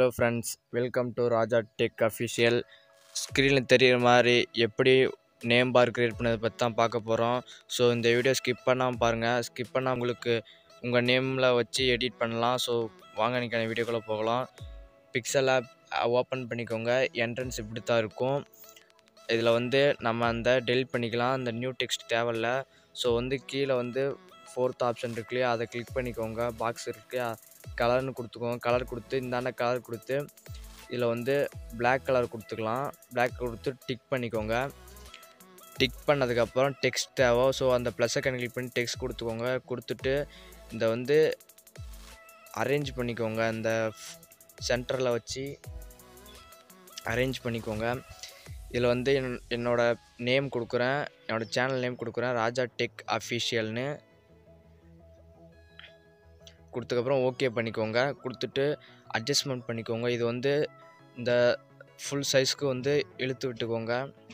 hello friends welcome to Raja tech official ஸ்க்ரீனில் தெரிகிற மாதிரி எப்படி நேம் பார் க்ரியேட் பண்ணதை பற்றி தான் பார்க்க போகிறோம் ஸோ இந்த வீடியோ ஸ்கிப் பண்ணாமல் பாருங்கள் ஸ்கிப் பண்ணால் உங்களுக்கு உங்கள் நேமில் வச்சு எடிட் பண்ணலாம் ஸோ வாங்க இன்றைக்கான வீடியோக்குள்ளே போகலாம் பிக்சல் ஆப் ஓப்பன் பண்ணிக்கோங்க என்ட்ரன்ஸ் இப்படி தான் இருக்கும் இதில் வந்து நம்ம அந்த டெலிட் பண்ணிக்கலாம் அந்த நியூ டெக்ஸ்ட் தேவையில்ல ஸோ வந்து கீழே வந்து ஃபோர்த் ஆப்ஷன் இருக்கு இல்லையா அதை கிளிக் பண்ணிக்கோங்க பாக்ஸ் இருக்கு கலர்னு கொடுத்துக்கோங்க கலர் கொடுத்து இந்தாண்ட கலர் கொடுத்து இதில் வந்து Black கலர் கொடுத்துக்கலாம் Black கொடுத்து டிக் பண்ணிக்கோங்க டிக் பண்ணதுக்கப்புறம் டெக்ஸ்ட் தேவை ஸோ அந்த ப்ளஸ்ஸை கணக்கு கிளிக் பண்ணி டெக்ஸ்ட் கொடுத்துக்கோங்க கொடுத்துட்டு இந்த வந்து அரேஞ்ச் பண்ணிக்கோங்க இந்த சென்டரில் வச்சு அரேஞ்ச் பண்ணிக்கோங்க இதில் வந்து என் என்னோடய நேம் கொடுக்குறேன் என்னோடய சேனல் நேம் கொடுக்குறேன் ராஜா டெக் அஃபிஷியல்னு கொடுத்ததுக்கப்புறம் ஓகே பண்ணிக்கோங்க கொடுத்துட்டு அட்ஜஸ்ட்மெண்ட் பண்ணிக்கோங்க இது வந்து இந்த ஃபுல் சைஸ்க்கு வந்து இழுத்து விட்டுக்கோங்க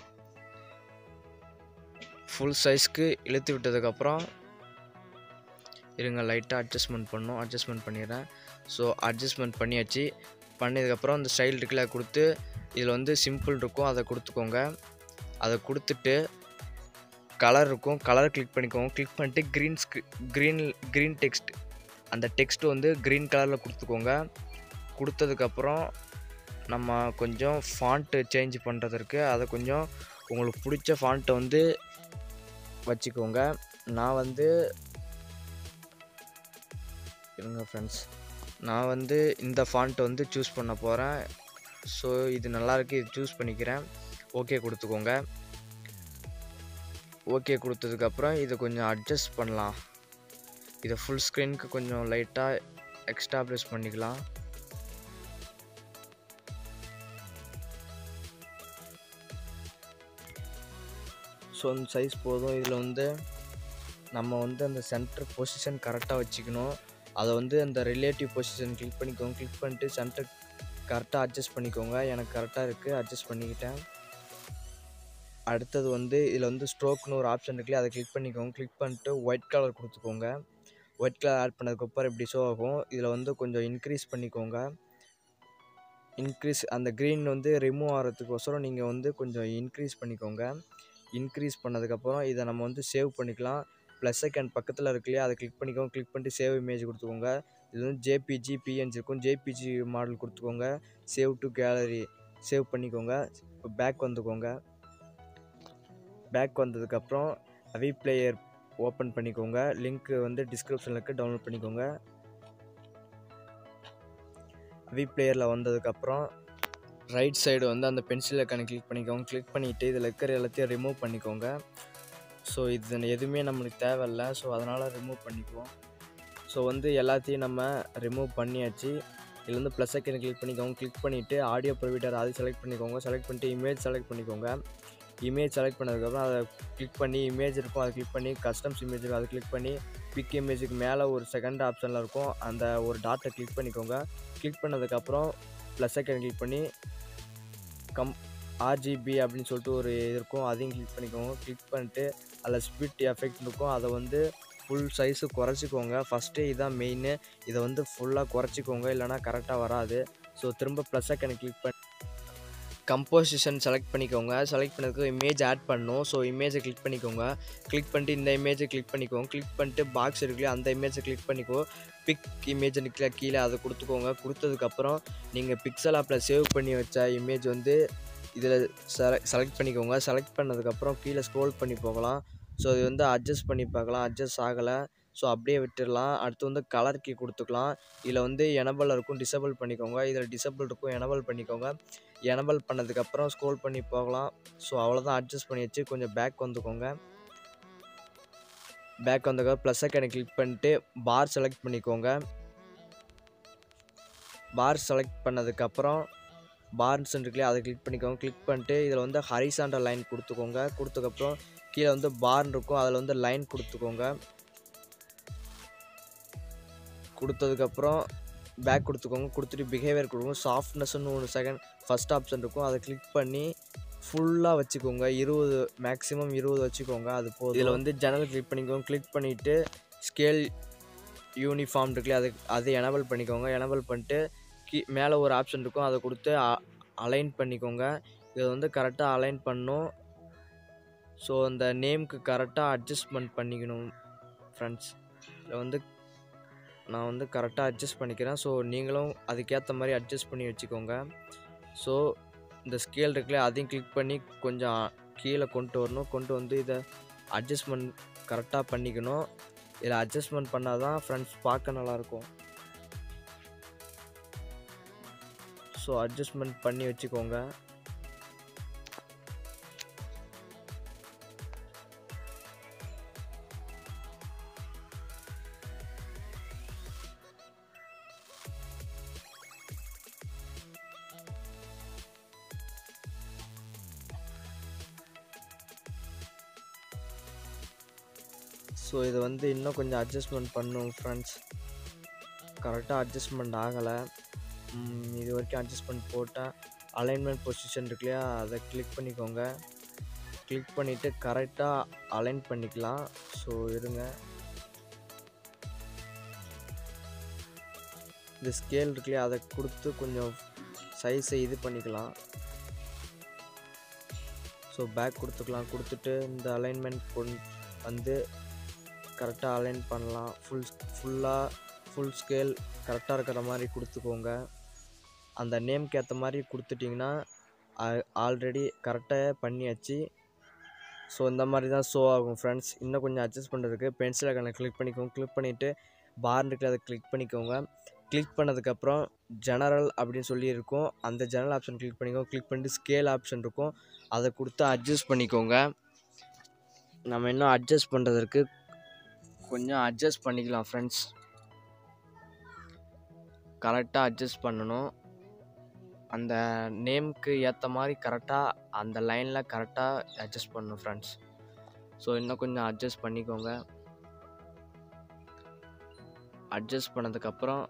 ஃபுல் சைஸ்க்கு இழுத்து விட்டதுக்கப்புறம் இருங்க லைட்டாக அட்ஜஸ்ட்மெண்ட் பண்ணும் அட்ஜஸ்ட்மெண்ட் பண்ணிடுறேன் ஸோ அட்ஜஸ்ட்மெண்ட் பண்ணியாச்சு பண்ணதுக்கப்புறம் இந்த ஸ்டைல் இருக்குல்ல கொடுத்து இதில் வந்து சிம்பிள் இருக்கும் அதை கொடுத்துக்கோங்க அதை கொடுத்துட்டு கலர் இருக்கும் கலர் கிளிக் பண்ணிக்கோங்க கிளிக் பண்ணிட்டு green screen green green text அந்த டெக்ஸ்ட் வந்து க்ரீன் கலரில் கொடுத்துக்கோங்க கொடுத்ததுக்கப்புறம் நம்ம கொஞ்சம் ஃபாண்ட்டு சேஞ்ச் பண்ணுறதுக்கு அதை கொஞ்சம் உங்களுக்கு பிடிச்ச ஃபாண்ட்டை வந்து வச்சுக்கோங்க நான் வந்து இருங்க ஃப்ரெண்ட்ஸ் நான் வந்து இந்த ஃபாண்ட்டை வந்து சூஸ் பண்ண போகிறேன் ஸோ இது நல்லாயிருக்கு இது சூஸ் பண்ணிக்கிறேன் ஓகே கொடுத்துக்கோங்க ஓகே கொடுத்ததுக்கப்புறம் இதை கொஞ்சம் அட்ஜஸ்ட் பண்ணலாம் இதை ஃபுல் ஸ்க்ரீனுக்கு கொஞ்சம் லைட்டாக எக்ஸ்டாப்ளிஷ் பண்ணிக்கலாம் ஸோ அந்த சைஸ் போதும் இதில் வந்து நம்ம வந்து அந்த சென்டர் பொசிஷன் கரெக்டாக வச்சுக்கணும் அதை வந்து அந்த ரிலேட்டிவ் பொசிஷன் கிளிக் பண்ணிக்கோங்க கிளிக் பண்ணிட்டு சென்டர் கரெக்டாக அட்ஜஸ்ட் பண்ணிக்கோங்க எனக்கு கரெக்டாக இருக்குது அட்ஜஸ்ட் பண்ணிக்கிட்டேன் அடுத்தது வந்து இதில் வந்து ஸ்ட்ரோக்னு ஒரு ஆப்ஷன் இருக்குல்ல அதை கிளிக் பண்ணிக்கோங்க கிளிக் பண்ணிட்டு ஒயிட் கலர் கொடுத்துக்கோங்க ஒயிட் கலர் ஆட் பண்ணதுக்கப்புறம் இப்படி ஷோ ஆகும் இதில் வந்து கொஞ்சம் இன்க்ரீஸ் பண்ணிக்கோங்க இன்க்ரீஸ் அந்த க்ரீன் வந்து ரிமூவ் ஆகிறதுக்கோசரம் நீங்கள் வந்து கொஞ்சம் இன்க்ரீஸ் பண்ணிக்கோங்க இன்க்ரீஸ் பண்ணதுக்கப்புறம் இதை நம்ம வந்து சேவ் பண்ணிக்கலாம் ப்ளஸ் செகண்ட் பக்கத்தில் இருக்கு இல்லையா அதை கிளிக் பண்ணிக்கோங்க கிளிக் பண்ணிட்டு சேவ் இமேஜ் கொடுத்துக்கோங்க இது வந்து ஜேபிஜி பிஎன்ஜி இருக்கும் ஜேபிஜி மாடல் கொடுத்துக்கோங்க சேவ் டு கேலரி சேவ் பண்ணிக்கோங்க இப்போ பேக் வந்துக்கோங்க பேக் வந்ததுக்கப்புறம் அவி பிளேயர் ஓப்பன் பண்ணிக்கோங்க லிங்க் வந்து டிஸ்கிரிப்ஷனில் இருக்குது டவுன்லோட் பண்ணிக்கோங்க அவி பிளேயரில் வந்ததுக்கப்புறம் ரைட் சைடு வந்து அந்த பென்சில் ஐக்கானை கிளிக் பண்ணிக்கோங்க கிளிக் பண்ணிவிட்டு இதில் இருக்கிற எல்லாத்தையும் ரிமூவ் பண்ணிக்கோங்க ஸோ இது எதுவுமே நம்மளுக்கு தேவையில்ல ஸோ அதனால் ரிமூவ் பண்ணிக்குவோம் ஸோ வந்து எல்லாத்தையும் நம்ம ரிமூவ் பண்ணியாச்சு இதில் வந்து ப்ளஸ் ஐக்கனை கிளிக் பண்ணிக்கோங்க கிளிக் பண்ணிவிட்டு ஆடியோ ப்ரொவைடர் அது செலக்ட் பண்ணிக்கோங்க செலக்ட் பண்ணிட்டு இமேஜ் செலக்ட் பண்ணிக்கோங்க இமேஜ் செலக்ட் பண்ணதுக்கப்புறம் அதை கிளிக் பண்ணி இமேஜ் இருக்கும் அதை கிளிக் பண்ணி கஸ்டம்ஸ் இமேஜ் இருக்கும் அதை கிளிக் பண்ணி பிக் இமேஜுக்கு மேலே ஒரு செகண்ட் ஆப்ஷனில் இருக்கும் அந்த ஒரு டாட்டை கிளிக் பண்ணிக்கோங்க கிளிக் பண்ணதுக்கப்புறம் ப்ளஸ் ஐக்கன் கிளிக் பண்ணி கம் ஆர்ஜிபி அப்படின்னு சொல்லிட்டு ஒரு இது இருக்கும் அதையும் கிளிக் பண்ணிக்கோங்க கிளிக் பண்ணிட்டு அதில் ஸ்பிட் எஃபெக்ட் இருக்கும் அதை வந்து ஃபுல் சைஸு குறைச்சிக்கோங்க ஃபஸ்ட்டு இதான் மெயின் இதை வந்து ஃபுல்லாக குறைச்சிக்கோங்க இல்லைனா கரெக்டாக வராது ஸோ திரும்ப ப்ளஸ் ஐக்கனை கிளிக் பண்ணி கம்போசிஷன் செலக்ட் பண்ணிக்கோங்க செலக்ட் பண்ணதுக்கு இமேஜ் ஆட் பண்ணணும் ஸோ இமேஜை கிளிக் பண்ணிக்கோங்க கிளிக் பண்ணிட்டு இந்த இமேஜை கிளிக் பண்ணிக்கோங்க கிளிக் பண்ணிட்டு பாக்ஸ் இருக்குல்லையா அந்த இமேஜை கிளிக் பண்ணிக்கோ பிக் இமேஜ் இருக்குல்ல கீழே அதை கொடுத்துக்கோங்க கொடுத்ததுக்கப்புறம் நீங்கள் பிக்சல் ஆப்பில் சேவ் பண்ணி வச்ச இமேஜ் வந்து இதில் செல செலக்ட் பண்ணிக்கோங்க செலக்ட் பண்ணதுக்கப்புறம் கீழே ஸ்க்ரோல் பண்ணி போகலாம் ஸோ இது வந்து அட்ஜஸ்ட் பண்ணி பார்க்கலாம் அட்ஜஸ்ட் ஆகலை ஸோ அப்படியே விட்டுடலாம் அடுத்து வந்து கலர் கீ கொடுத்துக்கலாம் இதில் வந்து எனபிள் இருக்கும் டிசபிள் பண்ணிக்கோங்க இதில் டிசபிள் இருக்கும் எனபிள் பண்ணிக்கோங்க எனபிள் பண்ணதுக்கப்புறம் ஸ்க்ரோல் பண்ணி போகலாம் ஸோ அவ்வளோதான் அட்ஜஸ்ட் பண்ணி வச்சு கொஞ்சம் பேக் வந்துக்கோங்க பேக் வந்ததுக்கப்புறம் ப்ளஸ் ஐக்கனை கிளிக் பண்ணிட்டு பார் செலக்ட் பண்ணிக்கோங்க பார் செலக்ட் பண்ணதுக்கப்புறம் பார்ஸ் இருக்குல்லையா அதை கிளிக் பண்ணிக்கோங்க கிளிக் பண்ணிட்டு இதில் வந்து ஹரிசாண்டல் லைன் கொடுத்துக்கோங்க கொடுத்ததுக்கப்புறம் கீழே வந்து பார் இருக்கும் அதில் வந்து லைன் கொடுத்துக்கோங்க கொடுத்ததுக்கப்புறம் பேக் கொடுத்துக்கோங்க கொடுத்துட்டு பிஹேவியர் கொடுக்கணும் சாஃப்ட்னஸ்னு ஒரு செகண்ட் ஃபஸ்ட் ஆப்ஷன் இருக்கும் அதை கிளிக் பண்ணி ஃபுல்லாக வச்சுக்கோங்க இருபது மேக்ஸிமம் இருபது வச்சுக்கோங்க அது போதும் இதில் வந்து ஜன்னல் கிளிக் பண்ணிக்கோங்க கிளிக் பண்ணிவிட்டு ஸ்கேல் யூனிஃபார்ம் இருக்குல்ல அது அது எனபிள் பண்ணிக்கோங்க எனபிள் பண்ணிட்டு கீ மேலே ஒரு ஆப்ஷன் இருக்கும் அதை கொடுத்து அலைன் பண்ணிக்கோங்க இதை வந்து கரெக்டாக அலைன் பண்ணும் ஸோ அந்த நேம்க்கு கரெக்டாக அட்ஜஸ்ட்மெண்ட் பண்ணிக்கணும் ஃப்ரெண்ட்ஸ் இதில் வந்து நான் வந்து கரெக்டாக அட்ஜஸ்ட் பண்ணிக்கிறேன் ஸோ நீங்களும் அதுக்கேற்ற மாதிரி அட்ஜஸ்ட் பண்ணி வச்சுக்கோங்க ஸோ இந்த ஸ்கேல் இருக்குல்ல அதையும் கிளிக் பண்ணி கொஞ்சம் கீழே கொண்டு வரணும் கொண்டு வந்து இதை அட்ஜஸ்ட்மெண்ட் கரெக்டாக பண்ணிக்கணும் இதில் அட்ஜஸ்ட்மெண்ட் பண்ணால் தான் ஃப்ரெண்ட்ஸ் பார்க்க நல்லாயிருக்கும் ஸோ அட்ஜஸ்ட்மெண்ட் பண்ணி வச்சுக்கோங்க ஸோ இதை வந்து இன்னும் கொஞ்சம் அட்ஜஸ்ட்மெண்ட் பண்ணும் ஃப்ரெண்ட்ஸ் கரெக்டாக அட்ஜஸ்ட்மெண்ட் ஆகலை இது வரைக்கும் அட்ஜஸ்ட்மெண்ட் போட்டால் அலைன்மெண்ட் பொசிஷன் இருக்கு இல்லையா அதை கிளிக் பண்ணிக்கோங்க கிளிக் பண்ணிவிட்டு கரெக்டாக அலைன் பண்ணிக்கலாம் ஸோ இருங்க இந்த ஸ்கேல் இருக்கு இல்லையா அதை கொடுத்து கொஞ்சம் சைஸை இது பண்ணிக்கலாம் ஸோ பேக் கொடுத்துக்கலாம் கொடுத்துட்டு இந்த அலைன்மெண்ட் கொண்டு வந்து கரெக்டாக அலைன் பண்ணலாம் ஃபுல் ஃபுல்லாக ஃபுல் ஸ்கேல் கரெக்டாக இருக்கிற மாதிரி கொடுத்துக்கோங்க அந்த நேம்க்கு ஏற்ற மாதிரி கொடுத்துட்டிங்கன்னா ஆல்ரெடி கரெக்டாக பண்ணியாச்சு ஸோ இந்த மாதிரி தான் ஷோ ஆகும் ஃப்ரெண்ட்ஸ் இன்னும் கொஞ்சம் அட்ஜஸ்ட் பண்ணுறதுக்கு பென்சில் ஐக்கனை கிளிக் பண்ணிக்கோங்க கிளிக் பண்ணிவிட்டு பார் இருக்கிற அதை கிளிக் பண்ணிக்கோங்க கிளிக் பண்ணதுக்கப்புறம் ஜெனரல் அப்படின்னு சொல்லி இருக்கும் அந்த ஜெனரல் ஆப்ஷன் கிளிக் பண்ணிக்கோங்க கிளிக் பண்ணிட்டு ஸ்கேல் ஆப்ஷன் இருக்கும் அதை கொடுத்து அட்ஜஸ்ட் பண்ணிக்கோங்க நம்ம இன்னும் அட்ஜஸ்ட் பண்ணுறதுக்கு கொஞ்சம் அட்ஜஸ்ட் பண்ணிக்கலாம் ஃப்ரெண்ட்ஸ் கரெக்டாக அட்ஜஸ்ட் பண்ணணும் அந்த நேம்க்கு ஏற்ற மாதிரி கரெக்டாக அந்த லைனில் கரெக்டாக அட்ஜஸ்ட் பண்ணணும் ஃப்ரெண்ட்ஸ் ஸோ இன்னும் கொஞ்சம் அட்ஜஸ்ட் பண்ணிக்கோங்க அட்ஜஸ்ட் பண்ணதுக்கப்புறம்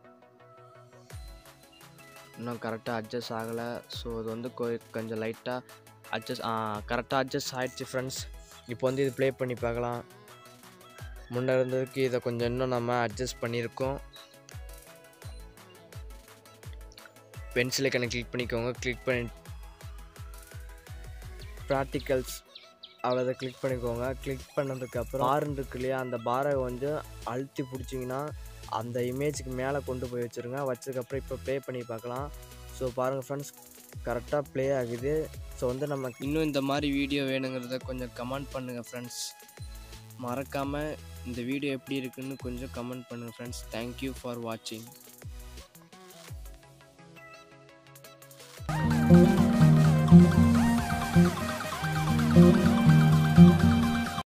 இன்னும் கரெக்டாக அட்ஜஸ்ட் ஆகலை ஸோ இது வந்து கொ- கொஞ்சம் லைட்டாக அட்ஜஸ்ட் கரெக்டாக அட்ஜஸ்ட் ஆகிடுச்சு ஃப்ரெண்ட்ஸ் இப்போ வந்து இது ப்ளே பண்ணி பார்க்கலாம் முன்னே இருந்ததுக்கு இதை கொஞ்சம் இன்னும் நம்ம அட்ஜஸ்ட் பண்ணியிருக்கோம் பென்சில் ஐக்கனை கிளிக் பண்ணிக்கோங்க கிளிக் பண்ணி ப்ராக்டிகல்ஸ் அவ்வளோதை கிளிக் பண்ணிக்கோங்க கிளிக் பண்ணதுக்கப்புறம் பார் இருக்கு இல்லையா அந்த பாரை வந்து அழுத்தி பிடிச்சிங்கன்னா அந்த இமேஜுக்கு மேலே கொண்டு போய் வச்சுருங்க வச்சதுக்கப்புறம் இப்போ ப்ளே பண்ணி பார்க்கலாம் ஸோ பாருங்கள் ஃப்ரெண்ட்ஸ் கரெக்டாக ப்ளே ஆகுது ஸோ வந்து நம்ம இன்னும் இந்த மாதிரி வீடியோ வேணுங்கிறத கொஞ்சம் கமெண்ட் பண்ணுங்கள் ஃப்ரெண்ட்ஸ் மறக்காமல் இந்த வீடியோ எப்படி இருக்குன்னு கொஞ்சம் கமெண்ட் பண்ணுங்கள் ஃப்ரெண்ட்ஸ் தேங்க்யூ ஃபார் வாட்சிங்